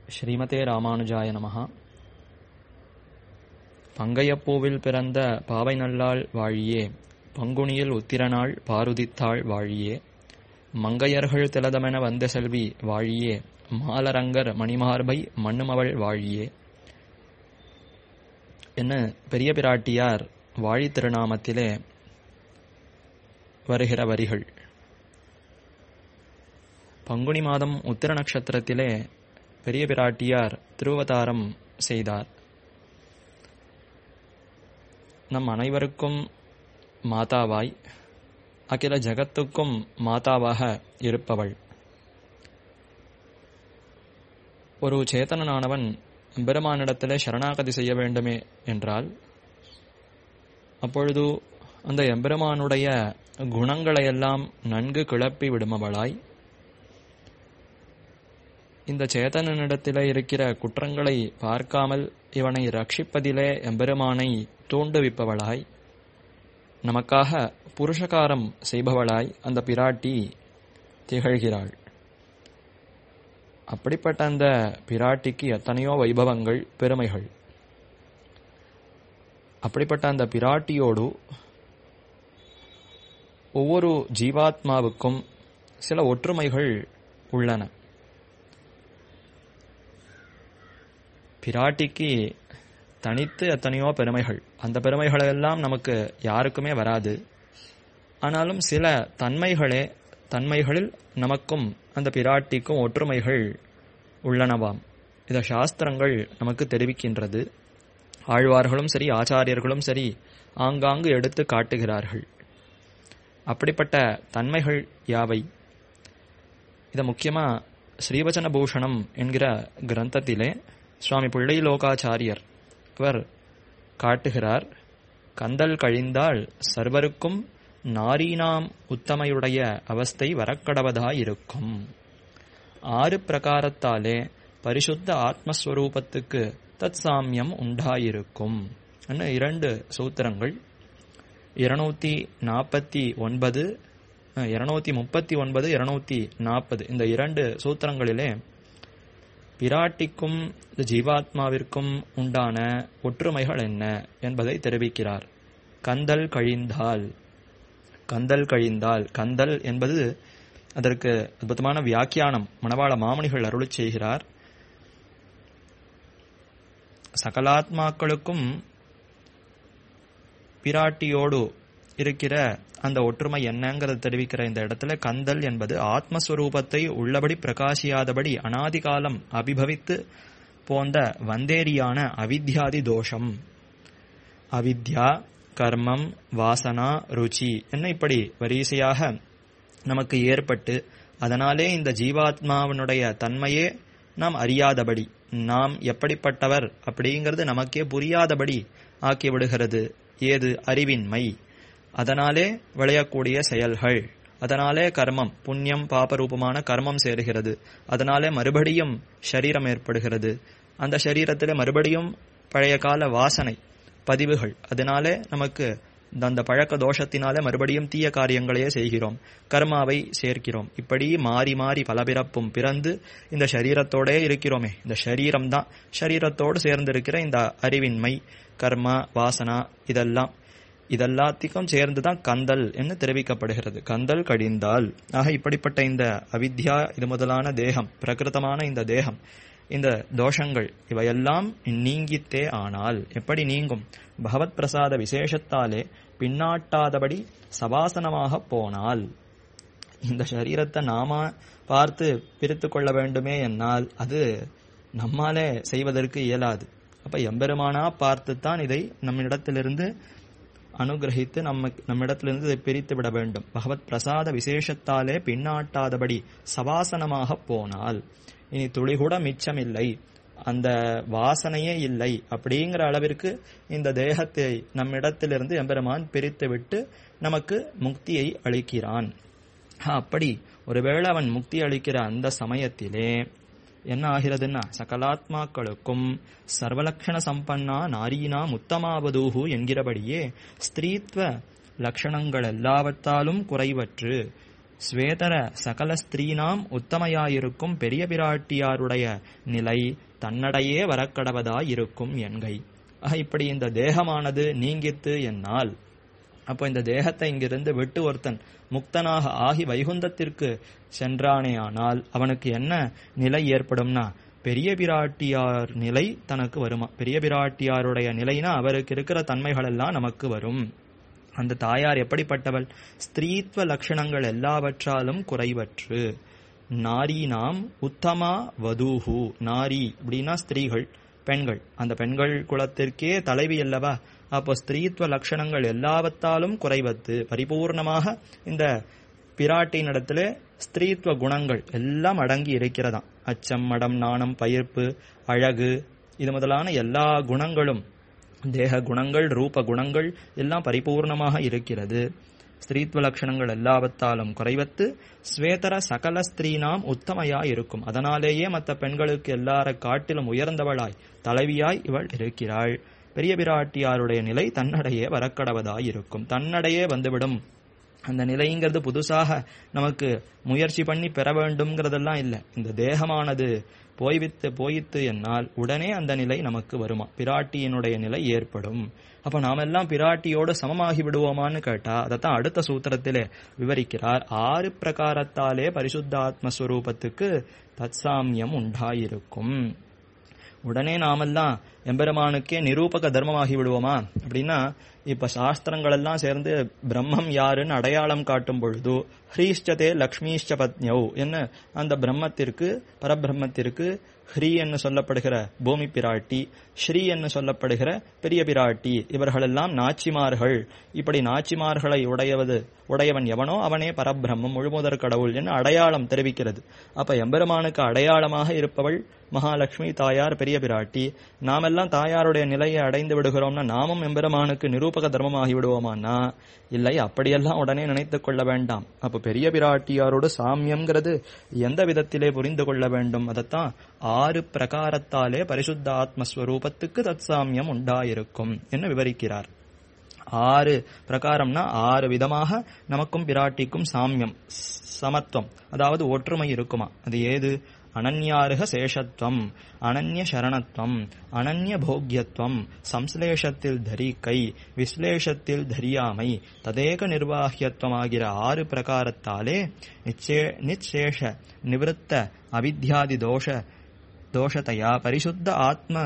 ஸ்ரீமதே ராமானுஜாய நமஹா பங்கையப்பூவில் பிறந்த பாவை நல்லாள் வாழியே பங்குனியில் உத்திரனாள் பாருதித்தாள் வாழியே மங்கையர்கள் திலதமென வந்த செல்வி வாழியே மாலரங்கர் மணிமார்பை மண்ணுமவள் வாழியே என்ன பெரிய பிராட்டியார் வாழி திருநாமத்திலே வருகிற வரிகள் பங்குனி மாதம் உத்திர நட்சத்திரத்திலே பெரிய பிராட்டியார் திருவதாரம் செய்தார் நம் அனைவருக்கும் மாதாவாய் அகில ஜகத்துக்கும் மாதாவாக இருப்பவள் ஒரு சேத்தனனானவன் பெருமானிடத்திலே சரணாகதி செய்ய வேண்டுமே என்றால் அப்பொழுது அந்த எம்பெருமானுடைய குணங்களையெல்லாம் நன்கு கிளப்பி விடுமவளாய் இந்த சேதனனிடத்திலே இருக்கிற குற்றங்களை பார்க்காமல் இவனை ரட்சிப்பதிலே எம்பெருமானை தூண்டுவிப்பவளாய் நமக்காக புருஷகாரம் செய்பவளாய் அந்த பிராட்டி திகழ்கிறாள் அப்படிப்பட்ட அந்த பிராட்டிக்கு எத்தனையோ வைபவங்கள் பெருமைகள் அப்படிப்பட்ட அந்த பிராட்டியோடு ஒவ்வொரு ஜீவாத்மாவுக்கும் சில ஒற்றுமைகள் உள்ளன பிராட்டிக்கு தனித்து எத்தனையோ பெருமைகள் அந்த பெருமைகளெல்லாம் நமக்கு யாருக்குமே வராது ஆனாலும் சில தன்மைகளே தன்மைகளில் நமக்கும் அந்த பிராட்டிக்கும் ஒற்றுமைகள் உள்ளனவாம் இத சாஸ்திரங்கள் நமக்கு தெரிவிக்கின்றது ஆழ்வார்களும் சரி ஆச்சாரியர்களும் சரி ஆங்காங்கு எடுத்து காட்டுகிறார்கள் அப்படிப்பட்ட தன்மைகள் யாவை இதை முக்கியமா ஸ்ரீவச்சன பூஷணம் என்கிற கிரந்தத்திலே சுவாமி பிள்ளை லோகாச்சாரியர் அவர் காட்டுகிறார் கந்தல் கழிந்தால் சர்வருக்கும் நாரீனாம் உத்தமையுடைய அவஸ்தை வரக்கடவதாயிருக்கும் ஆறு பிரகாரத்தாலே பரிசுத்த ஆத்மஸ்வரூபத்துக்கு தத் சாமியம் உண்டாயிருக்கும் இரண்டு சூத்திரங்கள் இருநூத்தி நாற்பத்தி ஒன்பது இருநூத்தி முப்பத்தி ஒன்பது இருநூத்தி நாற்பது இந்த இரண்டு சூத்திரங்களிலே பிராட்டிக்கும் ஜீவாத்மாவிற்கும் உண்டான ஒற்றுமைகள் என்ன என்பதை தெரிவிக்கிறார் கந்தல் கழிந்தால் கந்தல் கழிந்தால் கந்தல் என்பது அதற்கு அற்புதமான வியாக்கியானம் மணவாள மாமணிகள் அருளி செய்கிறார் சகலாத்மாக்களுக்கும் பிராட்டியோடு இருக்கிற அந்த ஒற்றுமை என்னங்கிறத தெரிவிக்கிற இந்த இடத்துல கந்தல் என்பது ஆத்மஸ்வரூபத்தை உள்ளபடி பிரகாசியாதபடி அனாதிகாலம் அபிபவித்து போந்த வந்தேரியான அவித்யாதி தோஷம் அவித்யா கர்மம் வாசனா ருச்சி என்ன இப்படி வரிசையாக நமக்கு ஏற்பட்டு அதனாலே இந்த ஜீவாத்மாவினுடைய தன்மையே நாம் அறியாதபடி நாம் எப்படிப்பட்டவர் அப்படிங்கிறது நமக்கே புரியாதபடி ஆக்கிவிடுகிறது ஏது அறிவின்மை அதனாலே விளையக்கூடிய செயல்கள் அதனாலே கர்மம் புண்ணியம் பாபரூபமான கர்மம் சேருகிறது அதனாலே மறுபடியும் சரீரம் ஏற்படுகிறது அந்த சரீரத்தில் மறுபடியும் பழைய கால வாசனை பதிவுகள் அதனாலே நமக்கு அந்த பழக்க தோஷத்தினாலே மறுபடியும் தீய காரியங்களையே செய்கிறோம் கர்மாவை சேர்க்கிறோம் இப்படி மாறி மாறி பல பிறப்பும் பிறந்து இந்த சரீரத்தோடே இருக்கிறோமே இந்த சரீரம் தான் சரீரத்தோடு சேர்ந்திருக்கிற இந்த அறிவின்மை கர்மா வாசனா இதெல்லாம் இதெல்லாத்துக்கும் சேர்ந்துதான் கந்தல் என்று தெரிவிக்கப்படுகிறது கந்தல் கடிந்தால் ஆக இப்படிப்பட்ட இந்த அவித்யா இது முதலான தேகம் பிரகிருதமான இந்த தேகம் இந்த தோஷங்கள் இவையெல்லாம் நீங்கித்தே ஆனால் எப்படி நீங்கும் பகவத் பிரசாத விசேஷத்தாலே பின்னாட்டாதபடி சவாசனமாக போனால் இந்த சரீரத்தை நாம பார்த்து பிரித்து கொள்ள வேண்டுமே என்னால் அது நம்மாலே செய்வதற்கு இயலாது அப்ப எம்பெருமானா பார்த்துத்தான் இதை நம்மிடத்திலிருந்து அனுகிரகித்து நம்ம நம்மிடத்திலிருந்து இதை பிரித்து விட வேண்டும் பகவத் பிரசாத விசேஷத்தாலே பின்னாட்டாதபடி சவாசனமாக போனால் இனி துளி கூட மிச்சமில்லை அந்த வாசனையே இல்லை அப்படிங்கிற அளவிற்கு இந்த தேகத்தை நம்மிடத்திலிருந்து எம்பெருமான் பிரித்து விட்டு நமக்கு முக்தியை அளிக்கிறான் அப்படி ஒருவேளை அவன் முக்தி அளிக்கிற அந்த சமயத்திலே என்ன ஆகிறதுன்னா சகலாத்மாக்களுக்கும் சர்வலக்ஷண சம்பன்னா நாரீனா முத்தமாவதூஹு என்கிறபடியே ஸ்திரீத்வ லட்சணங்கள் எல்லாவற்றாலும் குறைவற்று ஸ்வேதர சகல ஸ்திரீனாம் உத்தமையாயிருக்கும் பெரிய பிராட்டியாருடைய நிலை தன்னடையே வரக்கடவதாயிருக்கும் என்கை ஆக இப்படி இந்த தேகமானது நீங்கித்து என்னால் அப்போ இந்த தேகத்தை இங்கிருந்து விட்டு ஒருத்தன் முக்தனாக ஆகி வைகுந்தத்திற்கு சென்றானேயானால் அவனுக்கு என்ன நிலை ஏற்படும்னா பெரிய பிராட்டியார் நிலை தனக்கு வருமா பெரிய பிராட்டியாருடைய நிலைனா அவருக்கு இருக்கிற தன்மைகள் எல்லாம் நமக்கு வரும் அந்த தாயார் எப்படிப்பட்டவள் ஸ்திரீத்வ லட்சணங்கள் எல்லாவற்றாலும் குறைவற்று நாரி நாம் உத்தமா வதூஹு நாரி அப்படின்னா ஸ்திரீகள் பெண்கள் அந்த பெண்கள் குலத்திற்கே தலைவி அல்லவா அப்போ ஸ்திரீத்வ லட்சணங்கள் எல்லாவற்றாலும் குறைவத்து பரிபூர்ணமாக இந்த பிராட்டியினிடத்துல ஸ்திரீத்வ குணங்கள் எல்லாம் அடங்கி இருக்கிறதாம் அச்சம் மடம் நாணம் பயிர்ப்பு அழகு இது முதலான எல்லா குணங்களும் தேக குணங்கள் ரூப குணங்கள் எல்லாம் பரிபூர்ணமாக இருக்கிறது ஸ்திரீத்வ லட்சணங்கள் எல்லாவற்றாலும் குறைவத்து ஸ்வேதர சகல ஸ்திரீனாம் உத்தமையா இருக்கும் அதனாலேயே மற்ற பெண்களுக்கு எல்லார காட்டிலும் உயர்ந்தவளாய் தலைவியாய் இவள் இருக்கிறாள் பெரிய பிராட்டியாருடைய நிலை தன்னடையே வரக்கடவதாய் இருக்கும் தன்னடையே வந்துவிடும் அந்த நிலைங்கிறது புதுசாக நமக்கு முயற்சி பண்ணி பெற வேண்டும்ங்கிறதெல்லாம் இல்லை இந்த தேகமானது போய்வித்து போயித்து என்னால் உடனே அந்த நிலை நமக்கு வருமா பிராட்டியினுடைய நிலை ஏற்படும் அப்ப நாமெல்லாம் பிராட்டியோடு சமமாகி விடுவோமான்னு கேட்டா அதைத்தான் அடுத்த சூத்திரத்திலே விவரிக்கிறார் ஆறு பிரகாரத்தாலே பரிசுத்த ஆத்மஸ்வரூபத்துக்கு தத்சாமியம் உண்டாயிருக்கும் உடனே நாமெல்லாம் எம்பெருமானுக்கே நிரூபக தர்மமாகி விடுவோமா அப்படின்னா இப்ப சாஸ்திரங்கள் எல்லாம் சேர்ந்து பிரம்மம் யாருன்னு அடையாளம் காட்டும் பொழுது ஹ்ரீஷ்டதே லக்ஷ்மீஷ்ட பத்னியௌ என்ன அந்த பிரம்மத்திற்கு பரபிரம்மத்திற்கு ஹ்ரீ என்று சொல்லப்படுகிற பூமி பிராட்டி ஸ்ரீ என்று சொல்லப்படுகிற பெரிய பிராட்டி இவர்களெல்லாம் நாச்சிமார்கள் இப்படி நாச்சிமார்களை உடையவது உடையவன் எவனோ அவனே பரபிரம்மம் முழுமுதற் கடவுள் என்று அடையாளம் தெரிவிக்கிறது அப்ப எம்பெருமானுக்கு அடையாளமாக இருப்பவள் மகாலட்சுமி தாயார் பெரிய பிராட்டி நாமெல்லாம் தாயாருடைய நிலையை அடைந்து விடுகிறோம்னா நாமும் எம்பெருமானுக்கு நிரூபக தர்மமாகி விடுவோமானா இல்லை அப்படியெல்லாம் உடனே நினைத்துக் கொள்ள வேண்டாம் அப்ப பெரிய பிராட்டியாரோடு சாமியம்ங்கிறது எந்த விதத்திலே புரிந்து கொள்ள வேண்டும் அதைத்தான் ஆறு பிரகாரத்தாலே பரிசுத்த ஆத்மஸ்வரூபத்துக்கு தத்சாமியம் உண்டாயிருக்கும் என்று விவரிக்கிறார் ஆறு பிரகாரம்னா ஆறு விதமாக நமக்கும் பிராட்டிக்கும் சாமியம் சமத்துவம் அதாவது ஒற்றுமை இருக்குமா அது ஏது அனன்யாருக சேஷத்துவம் அனன்ய சரணத்துவம் அனன்ய போக்கியத்துவம் சம்ஸ்லேஷத்தில் தரிக்கை விஸ்லேஷத்தில் தரியாமை ததேக நிர்வாகியத்துவமாகிற ஆறு பிரகாரத்தாலே நிச்சே நிச்சேஷ நிவத்த அவித்யாதி தோஷ தோஷத்தையா பரிசுத்த ஆத்ம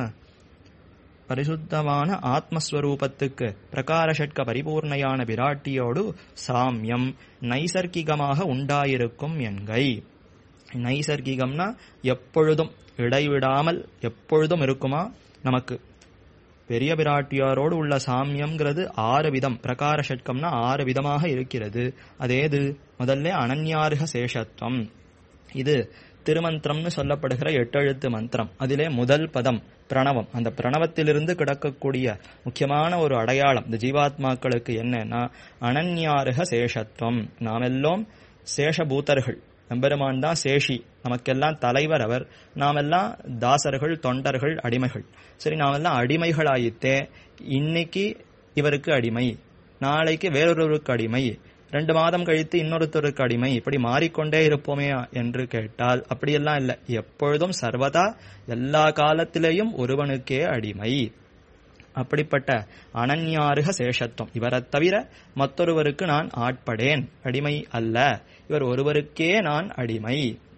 பரிசுத்தமான ஆத்மஸ்வரூபத்துக்கு பிரகாரஷட்க பரிபூர்ணையான விராட்டியோடு சாமியம் நைசர்கிகமாக உண்டாயிருக்கும் என்கை நைசர்கிகம்னா எப்பொழுதும் இடைவிடாமல் எப்பொழுதும் இருக்குமா நமக்கு பெரிய பிராட்டியாரோடு உள்ள சாமியம்ங்கிறது ஆறு விதம் பிரகார ஷட்கம்னா ஆறு விதமாக இருக்கிறது அதேது முதல்ல அனன்யாருக சேஷத்துவம் இது திருமந்திரம்னு சொல்லப்படுகிற எட்டெழுத்து மந்திரம் அதிலே முதல் பதம் பிரணவம் அந்த பிரணவத்திலிருந்து கிடக்கக்கூடிய முக்கியமான ஒரு அடையாளம் இந்த ஜீவாத்மாக்களுக்கு என்னன்னா அனன்யாருக சேஷத்துவம் நாமெல்லாம் சேஷபூதர்கள் எம்பெருமான் தான் சேஷி நமக்கெல்லாம் தலைவர் அவர் நாமெல்லாம் தாசர்கள் தொண்டர்கள் அடிமைகள் சரி நாமெல்லாம் அடிமைகளாயித்தே இன்னைக்கு இவருக்கு அடிமை நாளைக்கு வேறொருவருக்கு அடிமை ரெண்டு மாதம் கழித்து இன்னொருத்தருக்கு அடிமை இப்படி மாறிக்கொண்டே இருப்போமே என்று கேட்டால் அப்படியெல்லாம் இல்லை எப்பொழுதும் சர்வதா எல்லா காலத்திலேயும் ஒருவனுக்கே அடிமை அப்படிப்பட்ட அனன்யாருக சேஷத்துவம் இவரைத் தவிர மற்றொருவருக்கு நான் ஆட்படேன் அடிமை அல்ல இவர் ஒருவருக்கே நான் அடிமை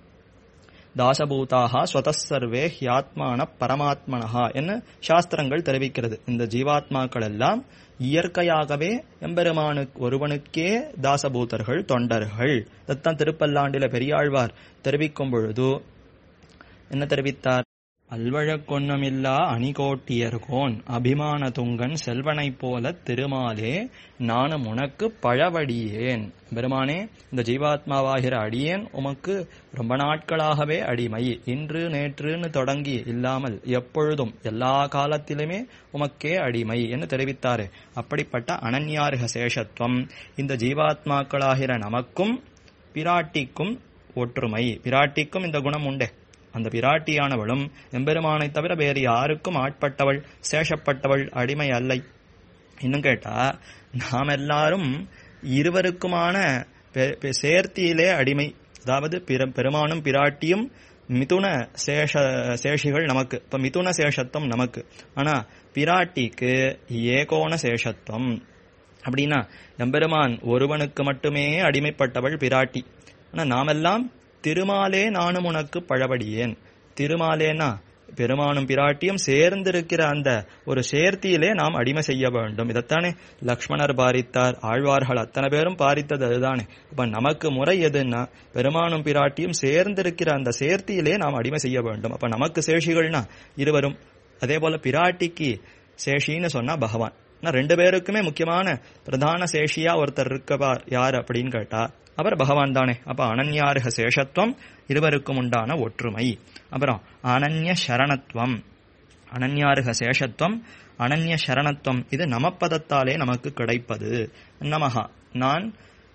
தாசபூதாக ஸ்வதசர்வே ஹியாத்மான பரமாத்மனஹா என்று சாஸ்திரங்கள் தெரிவிக்கிறது இந்த ஜீவாத்மாக்கள் எல்லாம் இயற்கையாகவே எம்பெருமானுக்கு ஒருவனுக்கே தாசபூதர்கள் தொண்டர்கள் தத்தான் திருப்பல்லாண்டில பெரியாழ்வார் தெரிவிக்கும் பொழுது என்ன தெரிவித்தார் அல்வழக்கொன்னமில்லா அணிகோட்டியர்கோன் அபிமான துங்கன் செல்வனைப் போல திருமாலே நானும் உனக்கு பழவடியேன் பெருமானே இந்த ஜீவாத்மாவாகிற அடியேன் உமக்கு ரொம்ப நாட்களாகவே அடிமை இன்று நேற்றுன்னு தொடங்கி இல்லாமல் எப்பொழுதும் எல்லா காலத்திலுமே உமக்கே அடிமை என்று தெரிவித்தாரு அப்படிப்பட்ட அனன்யார்க சேஷத்துவம் இந்த ஜீவாத்மாக்களாகிற நமக்கும் பிராட்டிக்கும் ஒற்றுமை பிராட்டிக்கும் இந்த குணம் உண்டே அந்த பிராட்டியானவளும் எம்பெருமானை தவிர வேறு யாருக்கும் ஆட்பட்டவள் சேஷப்பட்டவள் அடிமை அல்லை இன்னும் கேட்டா நாம் எல்லாரும் இருவருக்குமான பெ- பெ- சேர்த்தியிலே அடிமை அதாவது பிர- பெருமானும் பிராட்டியும் மிதுன சேஷ சேஷிகள் நமக்கு இப்ப மிதுன சேஷத்துவம் நமக்கு ஆனா பிராட்டிக்கு ஏகோண சேஷத்துவம் அப்படின்னா எம்பெருமான் ஒருவனுக்கு மட்டுமே அடிமைப்பட்டவள் பிராட்டி ஆனா நாமெல்லாம் திருமாலே நானும் உனக்கு பழபடியேன் திருமாலேனா பெருமானும் பிராட்டியும் சேர்ந்திருக்கிற அந்த ஒரு சேர்த்தியிலே நாம் அடிமை செய்ய வேண்டும் இதைத்தானே லக்ஷ்மணர் பாரித்தார் ஆழ்வார்கள் அத்தனை பேரும் பாரித்தது அதுதானே அப்ப நமக்கு முறை எதுன்னா பெருமானும் பிராட்டியும் சேர்ந்திருக்கிற அந்த சேர்த்தியிலே நாம் அடிமை செய்ய வேண்டும் அப்ப நமக்கு சேஷிகள்னா இருவரும் அதே போல பிராட்டிக்கு சேஷின்னு சொன்னா பகவான் ஆனா ரெண்டு பேருக்குமே முக்கியமான பிரதான சேஷியா ஒருத்தர் இருக்கப்பார் யார் அப்படின்னு கேட்டா அவர் பகவான் தானே அப்ப அனன்யாருக சேஷத்துவம் இருவருக்கும் உண்டான ஒற்றுமை அப்புறம் அனன்ய சரணத்துவம் அனன்யாருக சேஷத்துவம் அனன்ய சரணத்துவம் இது நமப்பதத்தாலே நமக்கு கிடைப்பது நமஹா நான்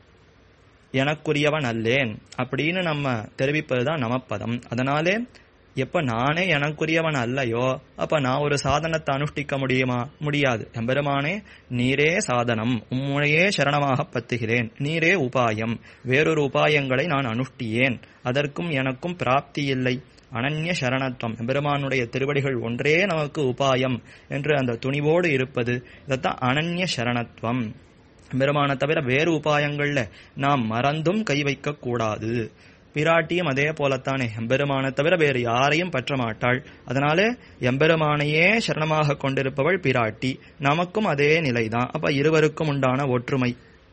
எனக்குரியவன் அல்லேன் அப்படின்னு நம்ம தெரிவிப்பதுதான் நமப்பதம் அதனாலே எப்ப நானே எனக்குரியவன் அல்லையோ அப்ப நான் ஒரு சாதனத்தை அனுஷ்டிக்க முடியுமா முடியாது எம்பெருமானே நீரே சாதனம் உம்முனையே சரணமாக பத்துகிறேன் நீரே உபாயம் வேறொரு உபாயங்களை நான் அனுஷ்டியேன் அதற்கும் எனக்கும் பிராப்தி இல்லை அனன்ய சரணத்துவம் எம்பெருமானுடைய திருவடிகள் ஒன்றே நமக்கு உபாயம் என்று அந்த துணிவோடு இருப்பது இதைத்தான் அனன்ய சரணத்துவம் பெருமான தவிர வேறு உபாயங்கள்ல நாம் மறந்தும் கை வைக்க கூடாது பிராட்டியும் அதே போலத்தானே எம்பெருமானை தவிர வேறு யாரையும் பற்ற மாட்டாள் அதனாலே எம்பெருமானையே சரணமாக கொண்டிருப்பவள் பிராட்டி நமக்கும் அதே நிலைதான் அப்ப இருவருக்கும் உண்டான ஒற்றுமை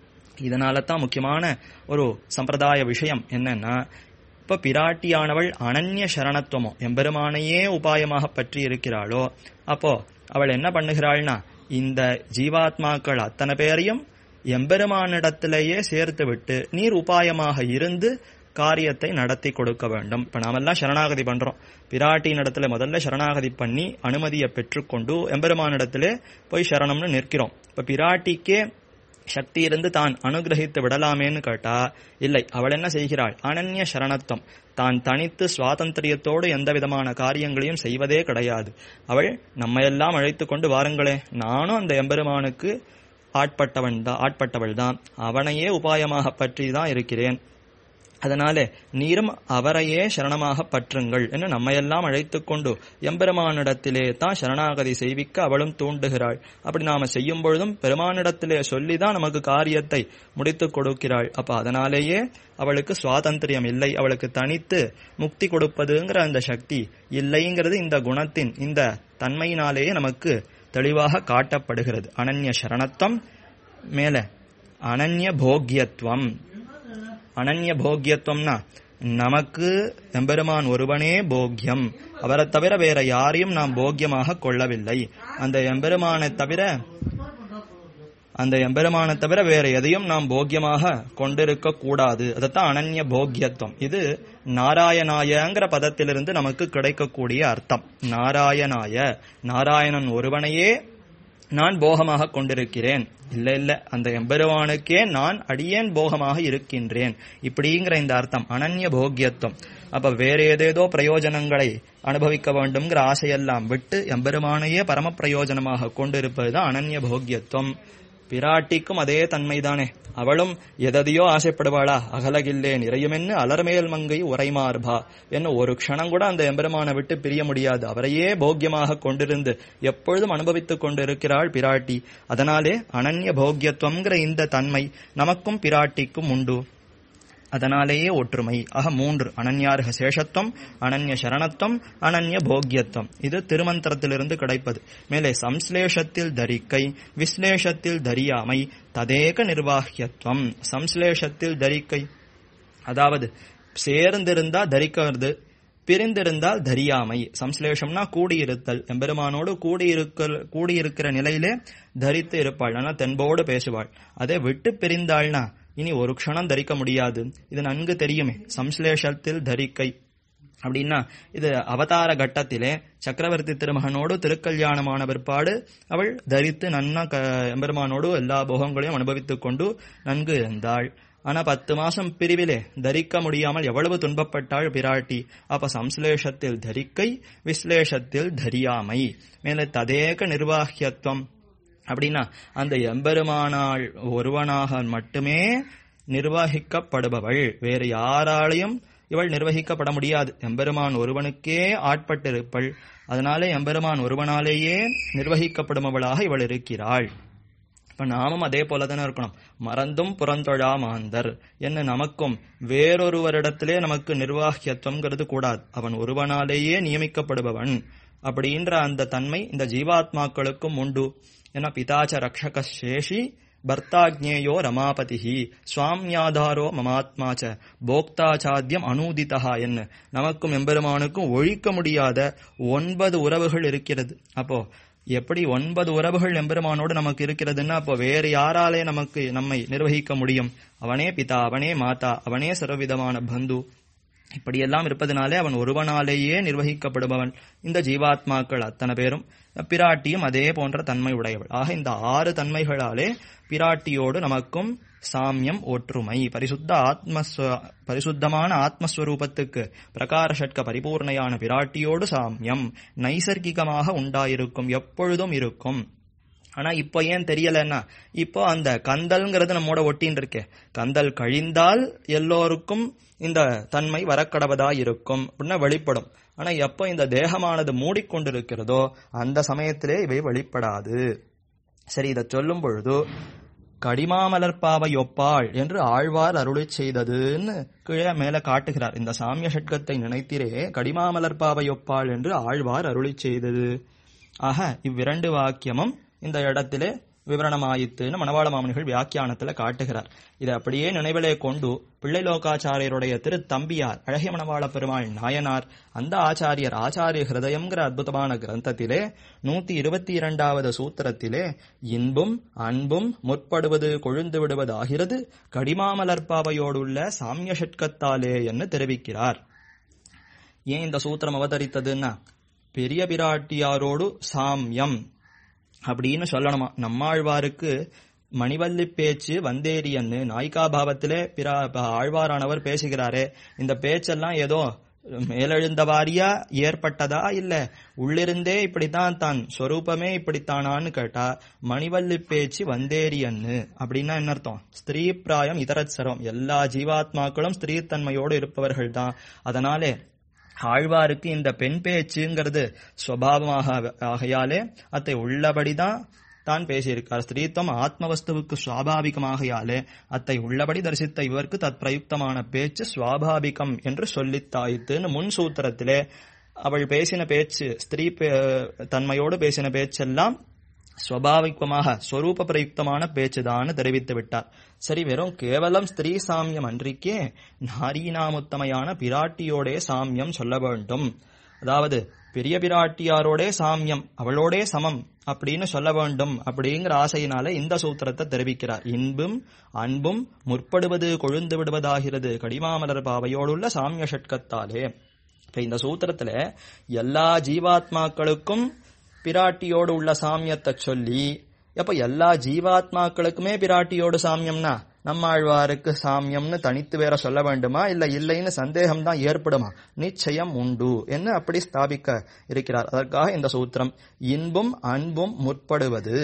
இதனால தான் முக்கியமான ஒரு சம்பிரதாய விஷயம் என்னன்னா இப்ப பிராட்டியானவள் அனன்ய சரணத்துவமோ எம்பெருமானையே உபாயமாக பற்றி இருக்கிறாளோ அப்போ அவள் என்ன பண்ணுகிறாள்னா இந்த ஜீவாத்மாக்கள் அத்தனை பேரையும் எம்பெருமானிடத்திலேயே சேர்த்து விட்டு நீர் உபாயமாக இருந்து காரியத்தை நடத்தி கொடுக்க வேண்டும் இப்ப நாமெல்லாம் சரணாகதி பண்றோம் பிராட்டியின் இடத்துல முதல்ல சரணாகதி பண்ணி அனுமதியை பெற்றுக்கொண்டு எம்பெருமானிடத்திலே போய் சரணம்னு நிற்கிறோம் இப்ப பிராட்டிக்கே சக்தி இருந்து தான் அனுகிரகித்து விடலாமேன்னு கேட்டா இல்லை அவள் என்ன செய்கிறாள் அனன்ய சரணத்துவம் தான் தனித்து சுவாதந்திரியத்தோடு எந்த விதமான காரியங்களையும் செய்வதே கிடையாது அவள் நம்மையெல்லாம் அழைத்து கொண்டு வாருங்களே நானும் அந்த எம்பெருமானுக்கு ஆட்பட்டவன் தான் ஆட்பட்டவள் தான் அவனையே உபாயமாக பற்றி தான் இருக்கிறேன் அதனாலே நீரும் அவரையே சரணமாக பற்றுங்கள் என்று நம்மையெல்லாம் அழைத்துக் கொண்டு எம்பெருமானிடத்திலே தான் சரணாகதி செய்விக்க அவளும் தூண்டுகிறாள் அப்படி நாம செய்யும் பொழுதும் பெருமானிடத்திலே சொல்லிதான் நமக்கு காரியத்தை முடித்துக் கொடுக்கிறாள் அப்ப அதனாலேயே அவளுக்கு சுவாதந்திரியம் இல்லை அவளுக்கு தனித்து முக்தி கொடுப்பதுங்கிற அந்த சக்தி இல்லைங்கிறது இந்த குணத்தின் இந்த தன்மையினாலேயே நமக்கு தெளிவாக காட்டப்படுகிறது அனன்ய சரணத்துவம் மேல அனன்ய போக்கியத்துவம் அனன்ய போக்கியத்துவம்னா நமக்கு எம்பெருமான் ஒருவனே போக்கியம் அவரை தவிர வேற யாரையும் நாம் போக்கியமாக கொள்ளவில்லை அந்த எம்பெருமானை தவிர அந்த எம்பெருமானை தவிர வேற எதையும் நாம் போக்கியமாக கொண்டிருக்க கூடாது அதைத்தான் அனன்ய போக்கியத்துவம் இது நாராயணாயங்கிற பதத்திலிருந்து நமக்கு கிடைக்கக்கூடிய அர்த்தம் நாராயணாய நாராயணன் ஒருவனையே நான் போகமாக கொண்டிருக்கிறேன் இல்ல இல்ல அந்த எம்பெருமானுக்கே நான் அடியேன் போகமாக இருக்கின்றேன் இப்படிங்கிற இந்த அர்த்தம் அனன்ய போக்கியத்துவம் அப்ப வேற ஏதேதோ பிரயோஜனங்களை அனுபவிக்க வேண்டும்ங்கிற ஆசையெல்லாம் விட்டு எம்பெருமானையே பரம பிரயோஜனமாக கொண்டிருப்பதுதான் அனன்ய போக்கியத்துவம் பிராட்டிக்கும் அதே தன்மைதானே அவளும் எதையோ ஆசைப்படுவாளா அகலகில்லே நிறையுமென்னு அலர்மேல் மங்கை உரைமார்பா என்ன ஒரு க்ஷணம் கூட அந்த எம்பெருமானை விட்டு பிரிய முடியாது அவரையே போக்கியமாக கொண்டிருந்து எப்பொழுதும் அனுபவித்துக் கொண்டிருக்கிறாள் பிராட்டி அதனாலே அனன்ய போக்கியத்துவம்ங்கிற இந்த தன்மை நமக்கும் பிராட்டிக்கும் உண்டு அதனாலேயே ஒற்றுமை ஆக மூன்று அனன்யார்க சேஷத்துவம் அனன்ய சரணத்துவம் அனன்ய போக்கியத்துவம் இது திருமந்திரத்திலிருந்து கிடைப்பது மேலே சம்ஸ்லேஷத்தில் தரிக்கை விஸ்லேஷத்தில் தரியாமை ததேக நிர்வாகியத்துவம் சம்ஸ்லேஷத்தில் தரிக்கை அதாவது சேர்ந்திருந்தா தரிக்கிறது பிரிந்திருந்தால் தரியாமை சம்ஸ்லேஷம்னா கூடியிருத்தல் எம்பெருமானோடு கூடியிருக்க கூடியிருக்கிற நிலையிலே தரித்து இருப்பாள் ஆனா தென்போடு பேசுவாள் அதே விட்டு பிரிந்தாள்னா இனி ஒரு க்ஷணம் தரிக்க முடியாது இது நன்கு தெரியுமே சம்ஸ்லேஷத்தில் தரிக்கை அப்படின்னா இது அவதார கட்டத்திலே சக்கரவர்த்தி திருமகனோடு திருக்கல்யாணமான பிற்பாடு அவள் தரித்து நன்னா க எம்பெருமானோடு எல்லா போகங்களையும் அனுபவித்துக் கொண்டு நன்கு இருந்தாள் ஆனா பத்து மாசம் பிரிவிலே தரிக்க முடியாமல் எவ்வளவு துன்பப்பட்டாள் பிராட்டி அப்ப சம்ஸ்லேஷத்தில் தரிக்கை விஸ்லேஷத்தில் தரியாமை மேலே ததேக நிர்வாகியத்துவம் அப்படின்னா அந்த எம்பெருமானாள் ஒருவனாக மட்டுமே நிர்வகிக்கப்படுபவள் வேறு யாராலையும் இவள் நிர்வகிக்கப்பட முடியாது எம்பெருமான் ஒருவனுக்கே ஆட்பட்டிருப்பள் அதனாலே எம்பெருமான் ஒருவனாலேயே நிர்வகிக்கப்படுபவளாக இவள் இருக்கிறாள் இப்ப நாமும் அதே போல தானே இருக்கணும் மறந்தும் புறந்தொழா மாந்தர் என்ன நமக்கும் வேறொருவரிடத்திலே நமக்கு நிர்வாகியத்துவங்கிறது கூடாது அவன் ஒருவனாலேயே நியமிக்கப்படுபவன் அப்படின்ற அந்த தன்மை இந்த ஜீவாத்மாக்களுக்கும் உண்டு ஏன்னா பிதாச்ச ரக்ஷக சேஷி பர்த்தாஜ்ஞேயோ ரமாபதிஹி சுவாமியாதாரோ மமாத்மாச்ச போக்தாச்சாத்தியம் அனூதிதா என்ன நமக்கும் எம்பெருமானுக்கும் ஒழிக்க முடியாத ஒன்பது உறவுகள் இருக்கிறது அப்போ எப்படி ஒன்பது உறவுகள் எம்பெருமானோடு நமக்கு இருக்கிறதுன்னா அப்போ வேறு யாராலே நமக்கு நம்மை நிர்வகிக்க முடியும் அவனே பிதா அவனே மாதா அவனே சர்வவிதமான பந்து இப்படியெல்லாம் இருப்பதனாலே அவன் ஒருவனாலேயே நிர்வகிக்கப்படுபவன் இந்த ஜீவாத்மாக்கள் அத்தனை பேரும் பிராட்டியும் அதே போன்ற தன்மை உடையவள் ஆக இந்த ஆறு தன்மைகளாலே பிராட்டியோடு நமக்கும் சாமியம் ஒற்றுமை பரிசுத்த ஆத்மஸ்வ பரிசுத்தமான ஆத்மஸ்வரூபத்துக்கு பிரகார ஷட்க பரிபூர்ணையான பிராட்டியோடு சாமியம் நைசர்கிகமாக உண்டாயிருக்கும் எப்பொழுதும் இருக்கும் ஆனா இப்போ ஏன் தெரியலன்னா இப்போ அந்த கந்தல்ங்கிறது நம்மோட ஒட்டின்னு இருக்கே கந்தல் கழிந்தால் எல்லோருக்கும் இந்த தன்மை வரக்கடவதா இருக்கும் அப்படின்னா வெளிப்படும் ஆனா எப்போ இந்த தேகமானது மூடிக்கொண்டிருக்கிறதோ அந்த சமயத்திலே இவை வெளிப்படாது சரி இதை சொல்லும் பொழுது கடிமாமலர்பாவை ஒப்பாள் என்று ஆழ்வார் அருளி செய்ததுன்னு கீழே மேல காட்டுகிறார் இந்த சாமிய ஷட்கத்தை நினைத்திரே கடிமாமலர்பாவை ஒப்பாள் என்று ஆழ்வார் அருளி செய்தது ஆக இவ்விரண்டு வாக்கியமும் இந்த இடத்திலே விவரணமாயித்துன்னு மணவாள மாமனிகள் வியாக்கியானத்துல காட்டுகிறார் இதை அப்படியே நினைவிலே கொண்டு பிள்ளை லோகாச்சாரியருடைய திரு தம்பியார் அழகிய மணவாள பெருமாள் நாயனார் அந்த ஆச்சாரியர் ஆச்சாரிய ஹிருதயம்ங்கிற அற்புதமான கிரந்தத்திலே நூத்தி இருபத்தி இரண்டாவது சூத்திரத்திலே இன்பும் அன்பும் முற்படுவது கொழுந்து விடுவது ஆகிறது கடிமாமலர்பாவையோடுள்ள சாமிய ஷட்கத்தாலே என்று தெரிவிக்கிறார் ஏன் இந்த சூத்திரம் அவதரித்ததுன்னா பெரிய பிராட்டியாரோடு சாமியம் அப்படின்னு சொல்லணுமா நம்மாழ்வாருக்கு மணிவல்லி பேச்சு வந்தேரியன்னு நாய்கா பாவத்திலே பிரா ஆழ்வாரானவர் பேசுகிறாரே இந்த பேச்செல்லாம் ஏதோ மேலெழுந்த வாரியா ஏற்பட்டதா இல்ல உள்ளிருந்தே இப்படித்தான் தான் ஸ்வரூபமே இப்படித்தானான்னு கேட்டா மணிவல்லி பேச்சு வந்தேரியன்னு அப்படின்னா என்ன அர்த்தம் ஸ்திரீ பிராயம் இதரச்சரம் எல்லா ஜீவாத்மாக்களும் ஸ்திரீத்தன்மையோடு இருப்பவர்கள் தான் அதனாலே ஆழ்வாருக்கு இந்த பெண் பேச்சுங்கிறது சுவாவமாக ஆகையாலே அதை உள்ளபடிதான் தான் பேசியிருக்கார் ஸ்திரீத்துவம் ஆத்மவஸ்துவுக்கு சுவாபாவிகமாகையாலே அத்தை உள்ளபடி தரிசித்த இவருக்கு தத் பிரயுக்தமான பேச்சு சுவாபாவிகம் என்று சொல்லித்தாயித்துன்னு முன் சூத்திரத்திலே அவள் பேசின பேச்சு ஸ்திரீ தன்மையோடு பேசின பேச்செல்லாம் ஸ்வபாவிகமாக ஸ்வரூப பிரயுக்தமான பேச்சுதான்னு தெரிவித்து விட்டார் சரி வெறும் கேவலம் ஸ்திரீ சாமியம் அன்றிக்கே நாரீனாமுத்தமையான பிராட்டியோடே சாமியம் சொல்ல வேண்டும் அதாவது பெரிய பிராட்டியாரோடே சாமியம் அவளோடே சமம் அப்படின்னு சொல்ல வேண்டும் அப்படிங்கிற ஆசையினால இந்த சூத்திரத்தை தெரிவிக்கிறார் இன்பும் அன்பும் முற்படுவது கொழுந்து விடுவதாகிறது கடிமாமலர் பாவையோடுள்ள சாமிய ஷட்கத்தாலே இப்ப இந்த சூத்திரத்துல எல்லா ஜீவாத்மாக்களுக்கும் பிராட்டியோடு உள்ள சாமியத்தை சொல்லி அப்ப எல்லா ஜீவாத்மாக்களுக்குமே பிராட்டியோடு சாமியம்னா நம்மாழ்வாருக்கு சாமியம்னு தனித்து வேற சொல்ல வேண்டுமா இல்ல இல்லைன்னு சந்தேகம் தான் ஏற்படுமா நிச்சயம் உண்டு என்று அப்படி ஸ்தாபிக்க இருக்கிறார் அதற்காக இந்த சூத்திரம் இன்பும் அன்பும் முற்படுவது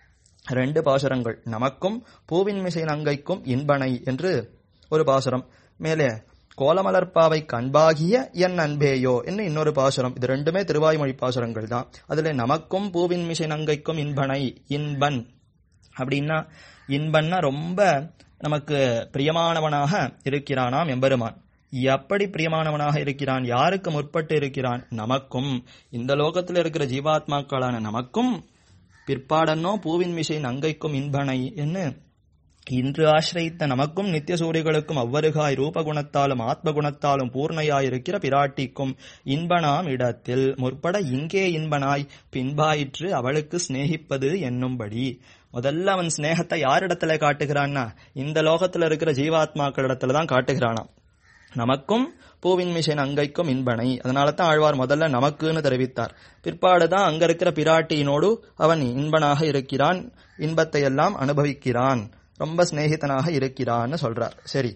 ரெண்டு பாசுரங்கள் நமக்கும் பூவின் மிசை நங்கைக்கும் இன்பனை என்று ஒரு பாசுரம் மேலே கோலமலர்பாவை கண்பாகிய என் அன்பேயோ என்ன இன்னொரு பாசுரம் இது ரெண்டுமே திருவாய்மொழி பாசுரங்கள் தான் அதுல நமக்கும் பூவின் மிசை நங்கைக்கும் இன்பனை இன்பன் அப்படின்னா இன்பன்னா ரொம்ப நமக்கு பிரியமானவனாக இருக்கிறானாம் எம்பெருமான் எப்படி பிரியமானவனாக இருக்கிறான் யாருக்கு முற்பட்டு இருக்கிறான் நமக்கும் இந்த லோகத்தில் இருக்கிற ஜீவாத்மாக்களான நமக்கும் பிற்பாடன்னோ பூவின் மிசை நங்கைக்கும் இன்பனை என்று இன்று ஆசிரித்த நமக்கும் நித்திய சூரிகளுக்கும் அவ்வருகாய் ரூபகுணத்தாலும் ஆத்மகுணத்தாலும் பூர்ணையாயிருக்கிற பிராட்டிக்கும் இன்பனாம் இடத்தில் முற்பட இங்கே இன்பனாய் பின்பாயிற்று அவளுக்கு சிநேகிப்பது என்னும்படி முதல்ல அவன் ஸ்நேகத்தை யாரிடத்துல காட்டுகிறான்னா இந்த லோகத்துல இருக்கிற ஜீவாத்மாக்களிடத்துல தான் காட்டுகிறானாம் நமக்கும் பூவின் மிஷன் அங்கைக்கும் இன்பனை அதனால தான் ஆழ்வார் முதல்ல நமக்குன்னு தெரிவித்தார் பிற்பாடுதான் அங்க இருக்கிற பிராட்டியினோடு அவன் இன்பனாக இருக்கிறான் இன்பத்தை எல்லாம் அனுபவிக்கிறான் ரொம்ப சிநேகிதனாக இருக்கிறான்னு சொல்றார் சரி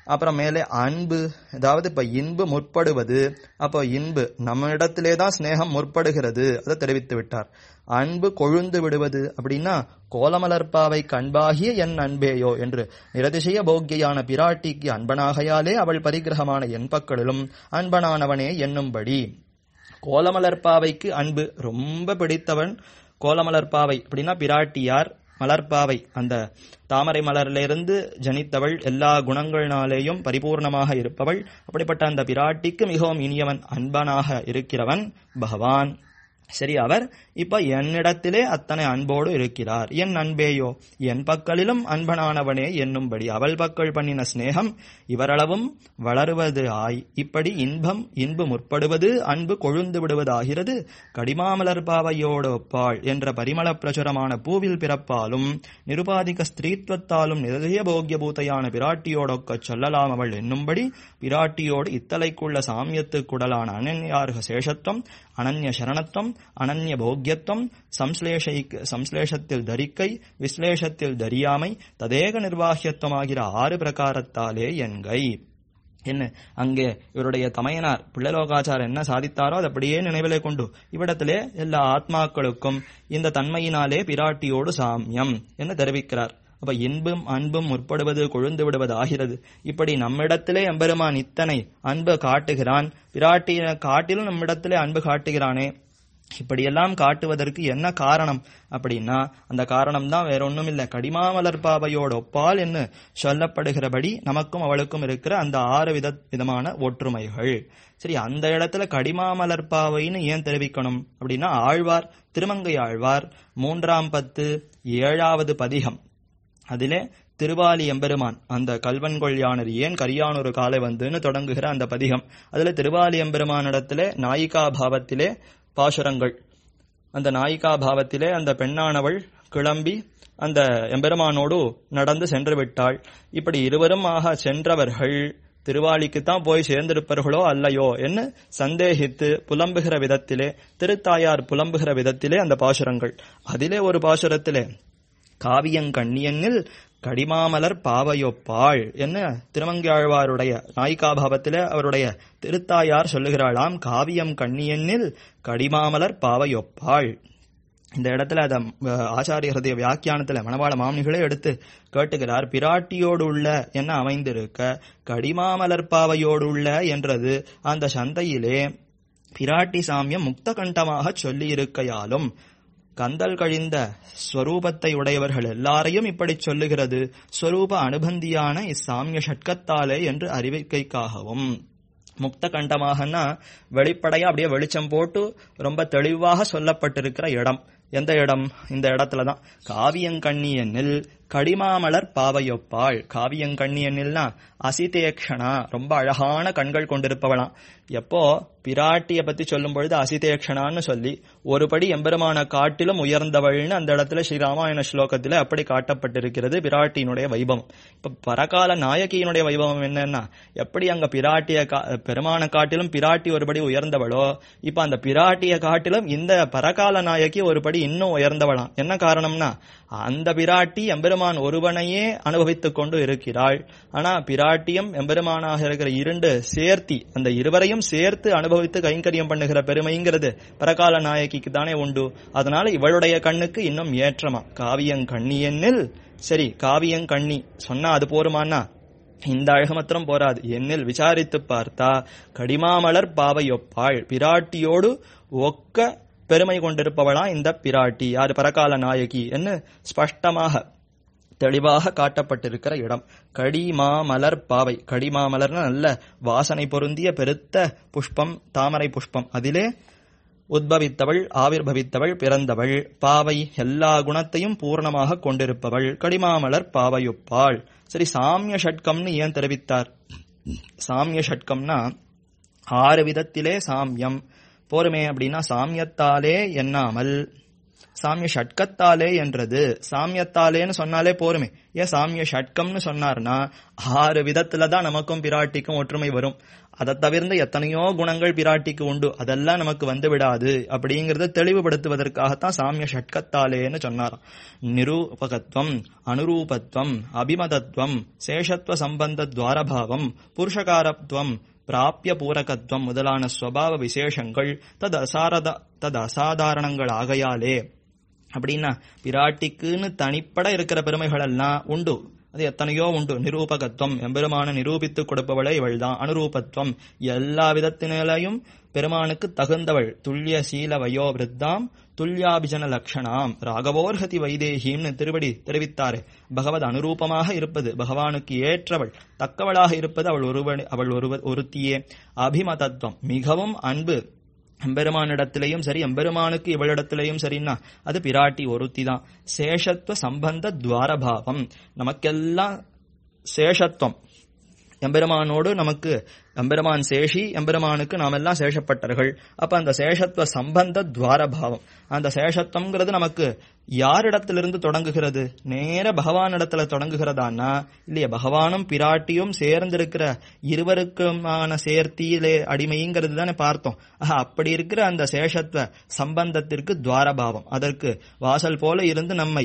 அப்புறம் மேலே அன்பு அதாவது இப்ப இன்பு முற்படுவது அப்போ இன்பு நம்ம இடத்திலே தான் சிநேகம் முற்படுகிறது அதை தெரிவித்து விட்டார் அன்பு கொழுந்து விடுவது அப்படின்னா கோலமலர்பாவை கண்பாகிய என் அன்பேயோ என்று நிரதிசய போக்கியான பிராட்டிக்கு அன்பனாகையாலே அவள் பரிகிரகமான என் பக்களிலும் அன்பனானவனே என்னும்படி கோலமலர்பாவைக்கு அன்பு ரொம்ப பிடித்தவன் கோலமலர்பாவை அப்படின்னா பிராட்டியார் மலர்பாவை அந்த தாமரை மலரிலிருந்து ஜனித்தவள் எல்லா குணங்களினாலேயும் பரிபூர்ணமாக இருப்பவள் அப்படிப்பட்ட அந்த பிராட்டிக்கு மிகவும் இனியவன் அன்பனாக இருக்கிறவன் பகவான் சரி அவர் இப்ப என்னிடத்திலே அத்தனை அன்போடு இருக்கிறார் என் அன்பேயோ என் பக்கலிலும் அன்பனானவனே என்னும்படி அவள் பக்கள் பண்ணின சிநேகம் இவரளவும் வளருவது ஆய் இப்படி இன்பம் இன்பு முற்படுவது அன்பு கொழுந்து விடுவதாகிறது கடிமாமலர் பாவையோடு ஒப்பாள் என்ற பரிமள பிரசுரமான பூவில் பிறப்பாலும் நிருபாதிக ஸ்திரீத்வத்தாலும் நிரதய போக்கிய பூத்தையான பிராட்டியோடொக்கச் சொல்லலாம் அவள் என்னும்படி பிராட்டியோடு இத்தலைக்குள்ள சாமியத்துக்குடலான அனன்யார்க சேஷத்துவம் அனன்ய சரணத்துவம் அனன்ய போக்கியத்துவம் சம்ஸ்லேஷை சம்ஸ்லேஷத்தில் தரிக்கை விஸ்லேஷத்தில் தரியாமை ததேக நிர்வாகியத்துவமாகிற ஆறு பிரகாரத்தாலே என்கை என்ன அங்கே இவருடைய தமையனார் பிள்ளலோகாச்சார் என்ன சாதித்தாரோ அது அப்படியே நினைவிலே கொண்டு இவ்விடத்திலே எல்லா ஆத்மாக்களுக்கும் இந்த தன்மையினாலே பிராட்டியோடு சாமியம் என்று தெரிவிக்கிறார் அப்ப இன்பும் அன்பும் முற்படுவது கொழுந்து விடுவது ஆகிறது இப்படி நம்மிடத்திலே எம்பெருமான் இத்தனை அன்பு காட்டுகிறான் பிராட்டிய காட்டிலும் நம்மிடத்திலே அன்பு காட்டுகிறானே இப்படியெல்லாம் காட்டுவதற்கு என்ன காரணம் அப்படின்னா அந்த காரணம் தான் வேற ஒண்ணும் இல்ல கடிமாமலர் பாவையோடு ஒப்பால் என்று சொல்லப்படுகிறபடி நமக்கும் அவளுக்கும் இருக்கிற அந்த ஆறு வித விதமான ஒற்றுமைகள் சரி அந்த இடத்துல கடிமாமலர் பாவைன்னு ஏன் தெரிவிக்கணும் அப்படின்னா ஆழ்வார் திருமங்கை ஆழ்வார் மூன்றாம் பத்து ஏழாவது பதிகம் அதிலே திருவாலி எம்பெருமான் அந்த கல்வன்கொள் யானர் ஏன் கரியானொரு காலை வந்துன்னு தொடங்குகிற அந்த பதிகம் அதுல திருவாலி எம்பெருமானிடத்திலே நாயிகா பாவத்திலே பாசுரங்கள் அந்த நாயிகா பாவத்திலே அந்த பெண்ணானவள் கிளம்பி அந்த எம்பெருமானோடு நடந்து சென்று விட்டாள் இப்படி இருவரும் ஆக சென்றவர்கள் திருவாளிக்குத்தான் போய் சேர்ந்திருப்பார்களோ அல்லையோ என்று சந்தேகித்து புலம்புகிற விதத்திலே திருத்தாயார் புலம்புகிற விதத்திலே அந்த பாசுரங்கள் அதிலே ஒரு பாசுரத்திலே காவியங்கண்ணியனில் கடிமாமலர் பாவையொப்பாள் என்ன திருமங்கியாழ்வாருடைய நாயிகாபாவத்திலே அவருடைய திருத்தாயார் சொல்லுகிறாளாம் காவியம் கண்ணியனில் கடிமாமலர் பாவையொப்பாள் இந்த இடத்துல அத ஆச்சாரியருடைய வியாக்கியானத்துல மணவாள மாமனிகளே எடுத்து கேட்டுகிறார் பிராட்டியோடு உள்ள என்ன அமைந்திருக்க கடிமாமலர் பாவையோடு உள்ள என்றது அந்த சந்தையிலே பிராட்டி சாமியம் முக்த கண்டமாக சொல்லி இருக்கையாலும் கந்தல் கழிந்த ஸ்வரூபத்தை உடையவர்கள் எல்லாரையும் இப்படி சொல்லுகிறது ஸ்வரூப அனுபந்தியான இஸ்ஸாமிய ஷட்கத்தாலே என்று அறிவிக்கைக்காகவும் முக்த கண்டமாகனா வெளிப்படையா அப்படியே வெளிச்சம் போட்டு ரொம்ப தெளிவாக சொல்லப்பட்டிருக்கிற இடம் எந்த இடம் இந்த இடத்துல தான் காவியங்கண்ணியனில் கடிமாமலர் பாவையொப்பாள் காவியங்கண்ணியனில்னா அசிதேக்ஷனா ரொம்ப அழகான கண்கள் கொண்டிருப்பவளாம் எப்போ பிராட்டிய பத்தி சொல்லும் பொழுது அசிதேக்ஷனான்னு சொல்லி ஒருபடி எம்பெருமான காட்டிலும் உயர்ந்தவள்னு அந்த இடத்துல ஸ்ரீராமாயண ஸ்லோகத்துல அப்படி காட்டப்பட்டிருக்கிறது பிராட்டியினுடைய வைபவம் இப்ப பரகால நாயகியினுடைய வைபவம் என்னன்னா எப்படி அங்க பிராட்டிய பெருமான காட்டிலும் பிராட்டி ஒருபடி உயர்ந்தவளோ இப்ப அந்த பிராட்டிய காட்டிலும் இந்த பரகால நாயகி ஒருபடி இன்னும் உயர்ந்தவளாம் என்ன காரணம்னா அந்த பிராட்டி எம்பெருமான் ஒருவனையே அனுபவித்துக் கொண்டு இருக்கிறாள் ஆனா பிராட்டியும் எம்பெருமானாக இருக்கிற இரண்டு சேர்த்தி அந்த இருவரையும் சேர்த்து அனுபவித்து கைங்கரியம் பண்ணுகிற பெருமைங்கிறது பரகால நாயகிக்கு தானே உண்டு அதனால இவளுடைய கண்ணுக்கு இன்னும் ஏற்றமா காவியங்கண்ணியென்னில் சரி காவியங்கண்ணி சொன்னா அது போருமானா இந்த அழகு மாத்திரம் போராது என்னில் விசாரித்து பார்த்தா கடிமாமலர் பாவையொப்பாள் பிராட்டியோடு ஒக்க பெருமை கொண்டிருப்பவளா இந்த பிராட்டி யாரு பரகால நாயகி என்று ஸ்பஷ்டமாக தெளிவாக காட்டப்பட்டிருக்கிற இடம் கடிமா மலர் பாவை கடிமா மலர்னா நல்ல வாசனை பொருந்திய பெருத்த புஷ்பம் தாமரை புஷ்பம் அதிலே உத்பவித்தவள் ஆவிர்பவித்தவள் பிறந்தவள் பாவை எல்லா குணத்தையும் பூர்ணமாக கொண்டிருப்பவள் கடிமாமலர் பாவையொப்பாள் சரி சாமிய ஷட்கம்னு ஏன் தெரிவித்தார் சாமிய ஷட்கம்னா ஆறு விதத்திலே சாமியம் போருமே அப்படின்னா சாமியத்தாலே எண்ணாமல் சாமிய ஷட்கத்தாலே என்றது சாமியத்தாலேன்னு சொன்னாலே போருமே ஏன் சாமிய ஷட்கம்னு சொன்னார்னா ஆறு விதத்துல தான் நமக்கும் பிராட்டிக்கும் ஒற்றுமை வரும் அதை தவிர்ந்து எத்தனையோ குணங்கள் பிராட்டிக்கு உண்டு அதெல்லாம் நமக்கு வந்து விடாது அப்படிங்கறத தெளிவுபடுத்துவதற்காகத்தான் சாமிய ஷட்கத்தாலேன்னு சொன்னாராம் நிரூபகத்துவம் அனுரூபத்துவம் அபிமதத்துவம் சேஷத்துவ சம்பந்த துவாரபாவம் புருஷகாரத்துவம் பிராப்பிய பூரகத்துவம் முதலான ஸ்வபாவ விசேஷங்கள் தது அசாரத தது அசாதாரணங்கள் ஆகையாலே அப்படின்னா பிராட்டிக்குன்னு தனிப்பட இருக்கிற பெருமைகள் எல்லாம் உண்டு அது எத்தனையோ உண்டு நிரூபகத்துவம் எம்பெருமான நிரூபித்துக் கொடுப்பவளே இவள்தான் அனுரூபத்துவம் எல்லா விதத்தினாலையும் பெருமானுக்கு தகுந்தவள் துல்லிய சீல வயோ விருத்தாம் துல்யாபிஜன லக்ஷணாம் ராகவோர்ஹதி வைதேகின்னு திருவடி தெரிவித்தாரே பகவத் அனுரூபமாக இருப்பது பகவானுக்கு ஏற்றவள் தக்கவளாக இருப்பது அவள் ஒருவன் அவள் ஒருவ ஒருத்தியே அபிமதத்துவம் மிகவும் அன்பு எம்பெருமானிடத்திலையும் சரி எம்பெருமானுக்கு இவளிடத்திலையும் சரின்னா அது பிராட்டி ஒருத்தி தான் சேஷத்துவ சம்பந்த துவாரபாவம் நமக்கெல்லாம் சேஷத்துவம் எம்பெருமானோடு நமக்கு எம்பெருமான் சேஷி எம்பெருமானுக்கு நாம் எல்லாம் சேஷப்பட்டர்கள் அப்ப அந்த சேஷத்துவ சம்பந்த துவாரபாவம் அந்த சேஷத்துவம்ங்கிறது நமக்கு யாரிடத்திலிருந்து தொடங்குகிறது நேர பகவானிடத்துல தொடங்குகிறதான்னா இல்லையா பகவானும் பிராட்டியும் சேர்ந்திருக்கிற இருவருக்குமான சேர்த்தியிலே அடிமைங்கிறது தானே பார்த்தோம் ஆஹா அப்படி இருக்கிற அந்த சேஷத்துவ சம்பந்தத்திற்கு துவாரபாவம் அதற்கு வாசல் போல இருந்து நம்மை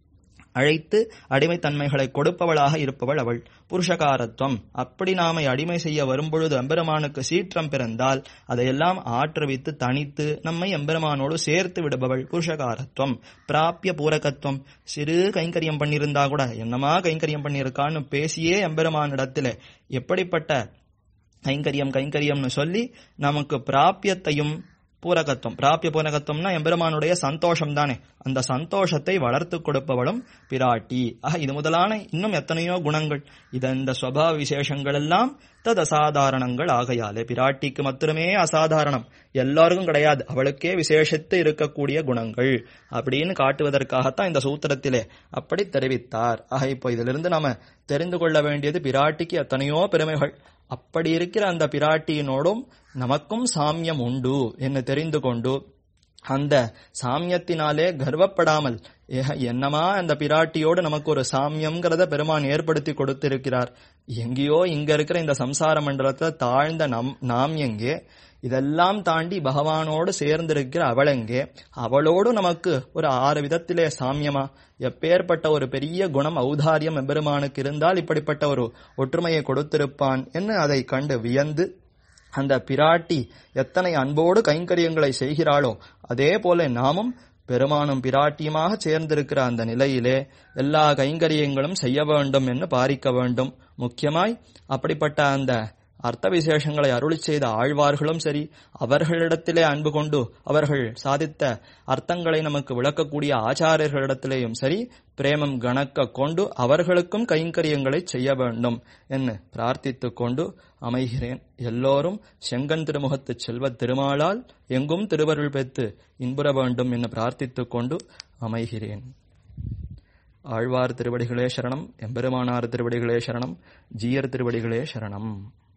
அழைத்து அடிமைத்தன்மைகளை கொடுப்பவளாக இருப்பவள் அவள் புருஷகாரத்துவம் அப்படி நாமை அடிமை செய்ய வரும்பொழுது எம்பெருமானுக்கு சீற்றம் பிறந்தால் அதையெல்லாம் ஆற்றுவித்து தனித்து நம்மை எம்பெருமானோடு சேர்த்து விடுபவள் புருஷகாரத்துவம் பிராப்பிய பூரகத்துவம் சிறு கைங்கரியம் பண்ணியிருந்தா கூட என்னமா கைங்கரியம் பண்ணியிருக்கான்னு பேசியே எம்பெருமானிடத்துல எப்படிப்பட்ட கைங்கரியம் கைங்கரியம்னு சொல்லி நமக்கு பிராப்பியத்தையும் பூரகத்துவம் பிராப்பிய பூரகத்துவம்னா எம்பெருமானுடைய சந்தோஷம் தானே அந்த சந்தோஷத்தை வளர்த்து கொடுப்பவளும் பிராட்டி ஆக இது முதலான இன்னும் எத்தனையோ குணங்கள் இது இந்த ஸ்வபாவ விசேஷங்கள் எல்லாம் தது அசாதாரணங்கள் ஆகையாலே பிராட்டிக்கு மாத்திரமே அசாதாரணம் எல்லாருக்கும் கிடையாது அவளுக்கே விசேஷத்து இருக்கக்கூடிய குணங்கள் அப்படின்னு காட்டுவதற்காகத்தான் இந்த சூத்திரத்திலே அப்படி தெரிவித்தார் ஆக இப்போ இதிலிருந்து நாம தெரிந்து கொள்ள வேண்டியது பிராட்டிக்கு எத்தனையோ பெருமைகள் அப்படி இருக்கிற அந்த பிராட்டியினோடும் நமக்கும் சாமியம் உண்டு என்று தெரிந்து கொண்டு அந்த சாமியத்தினாலே கர்வப்படாமல் ஏக என்னமா அந்த பிராட்டியோடு நமக்கு ஒரு சாமியம்ங்கிறத பெருமான் ஏற்படுத்தி கொடுத்திருக்கிறார் எங்கேயோ இங்க இருக்கிற இந்த சம்சார மண்டலத்துல தாழ்ந்த நம் நாம் எங்கே இதெல்லாம் தாண்டி பகவானோடு சேர்ந்திருக்கிற அவளெங்கே அவளோடு நமக்கு ஒரு ஆறு விதத்திலே சாமியமா எப்பேற்பட்ட ஒரு பெரிய குணம் ஔதாரியம் எம்பெருமானுக்கு இருந்தால் இப்படிப்பட்ட ஒரு ஒற்றுமையை கொடுத்திருப்பான் என்று அதை கண்டு வியந்து அந்த பிராட்டி எத்தனை அன்போடு கைங்கரியங்களை செய்கிறாளோ அதே போல நாமும் பெருமானும் பிராட்டியுமாக சேர்ந்திருக்கிற அந்த நிலையிலே எல்லா கைங்கரியங்களும் செய்ய வேண்டும் என்று பாரிக்க வேண்டும் முக்கியமாய் அப்படிப்பட்ட அந்த அர்த்த விசேஷங்களை அருளி செய்த ஆழ்வார்களும் சரி அவர்களிடத்திலே அன்பு கொண்டு அவர்கள் சாதித்த அர்த்தங்களை நமக்கு விளக்கக்கூடிய ஆச்சாரியர்களிடத்திலேயும் சரி பிரேமம் கணக்க கொண்டு அவர்களுக்கும் கைங்கரியங்களை செய்ய வேண்டும் என்று பிரார்த்தித்துக் கொண்டு அமைகிறேன் எல்லோரும் செங்கன் திருமுகத்து செல்வ திருமாலால் எங்கும் திருவருள் பெற்று இன்புற வேண்டும் என்று பிரார்த்தித்துக் கொண்டு அமைகிறேன் ஆழ்வார் திருவடிகளே சரணம் எம்பெருமானார் திருவடிகளே சரணம் ஜீயர் திருவடிகளே சரணம்